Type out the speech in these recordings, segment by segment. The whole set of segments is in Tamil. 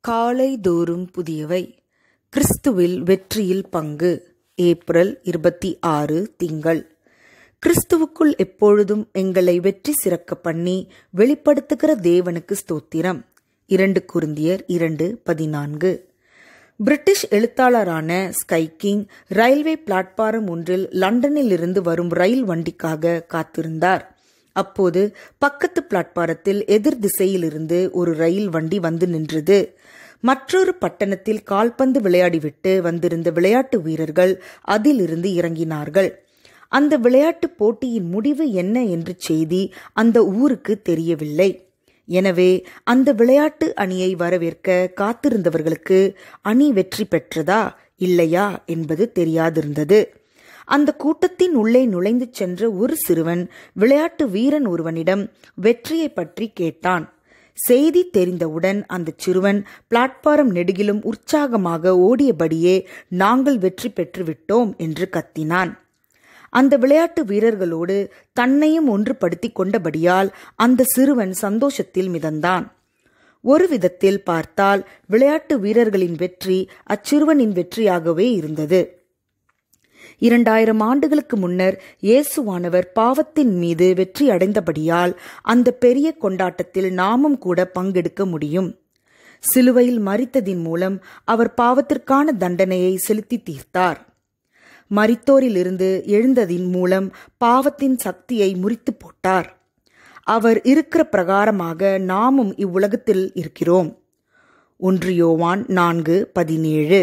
காலைதோறும் புதியவை கிறிஸ்துவில் வெற்றியில் பங்கு ஏப்ரல் இருபத்தி ஆறு திங்கள் கிறிஸ்துவுக்குள் எப்பொழுதும் எங்களை வெற்றி சிறக்க பண்ணி வெளிப்படுத்துகிற தேவனுக்கு ஸ்தோத்திரம் இரண்டு குருந்தியர் இரண்டு பதினான்கு பிரிட்டிஷ் எழுத்தாளரான ஸ்கை கிங் ரயில்வே பிளாட்பாரம் ஒன்றில் லண்டனில் இருந்து வரும் ரயில் வண்டிக்காக காத்திருந்தார் அப்போது பக்கத்து பிளாட்பாரத்தில் எதிர் திசையிலிருந்து ஒரு ரயில் வண்டி வந்து நின்றது மற்றொரு பட்டணத்தில் கால்பந்து விளையாடிவிட்டு வந்திருந்த விளையாட்டு வீரர்கள் அதிலிருந்து இறங்கினார்கள் அந்த விளையாட்டுப் போட்டியின் முடிவு என்ன என்று செய்தி அந்த ஊருக்கு தெரியவில்லை எனவே அந்த விளையாட்டு அணியை வரவேற்க காத்திருந்தவர்களுக்கு அணி வெற்றி பெற்றதா இல்லையா என்பது தெரியாதிருந்தது அந்த கூட்டத்தின் உள்ளே நுழைந்து சென்ற ஒரு சிறுவன் விளையாட்டு வீரன் ஒருவனிடம் வெற்றியை பற்றி கேட்டான் செய்தி தெரிந்தவுடன் அந்த சிறுவன் பிளாட்பாரம் நெடுகிலும் உற்சாகமாக ஓடியபடியே நாங்கள் வெற்றி பெற்றுவிட்டோம் என்று கத்தினான் அந்த விளையாட்டு வீரர்களோடு தன்னையும் ஒன்றுபடுத்திக் கொண்டபடியால் அந்த சிறுவன் சந்தோஷத்தில் மிதந்தான் ஒரு விதத்தில் பார்த்தால் விளையாட்டு வீரர்களின் வெற்றி அச்சிறுவனின் வெற்றியாகவே இருந்தது இரண்டாயிரம் ஆண்டுகளுக்கு முன்னர் இயேசுவானவர் பாவத்தின் மீது வெற்றி அடைந்தபடியால் அந்த பெரிய கொண்டாட்டத்தில் நாமும் கூட பங்கெடுக்க முடியும் சிலுவையில் மறித்ததின் மூலம் அவர் பாவத்திற்கான தண்டனையை செலுத்தி தீர்த்தார் மரித்தோரிலிருந்து எழுந்ததின் மூலம் பாவத்தின் சக்தியை முறித்து போட்டார் அவர் இருக்கிற பிரகாரமாக நாமும் இவ்வுலகத்தில் இருக்கிறோம் ஒன்று யோவான் நான்கு பதினேழு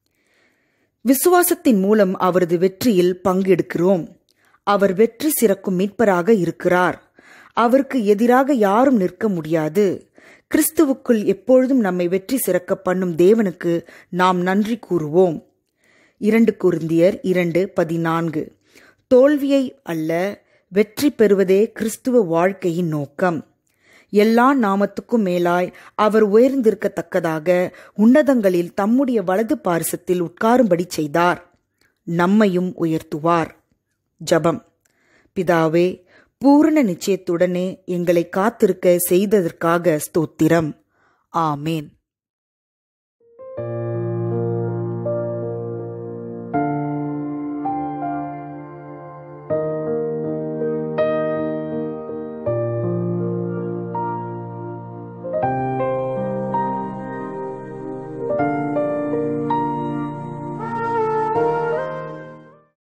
விசுவாசத்தின் மூலம் அவரது வெற்றியில் பங்கெடுக்கிறோம் அவர் வெற்றி சிறக்கும் மீட்பராக இருக்கிறார் அவருக்கு எதிராக யாரும் நிற்க முடியாது கிறிஸ்துவுக்குள் எப்பொழுதும் நம்மை வெற்றி சிறக்க பண்ணும் தேவனுக்கு நாம் நன்றி கூறுவோம் இரண்டு குருந்தியர் இரண்டு பதினான்கு தோல்வியை அல்ல வெற்றி பெறுவதே கிறிஸ்துவ வாழ்க்கையின் நோக்கம் எல்லா நாமத்துக்கும் மேலாய் அவர் உயர்ந்திருக்கத்தக்கதாக உன்னதங்களில் தம்முடைய வலது பாரிசத்தில் உட்காரும்படி செய்தார் நம்மையும் உயர்த்துவார் ஜபம் பிதாவே பூரண நிச்சயத்துடனே எங்களை காத்திருக்க செய்ததற்காக ஸ்தோத்திரம் ஆமேன்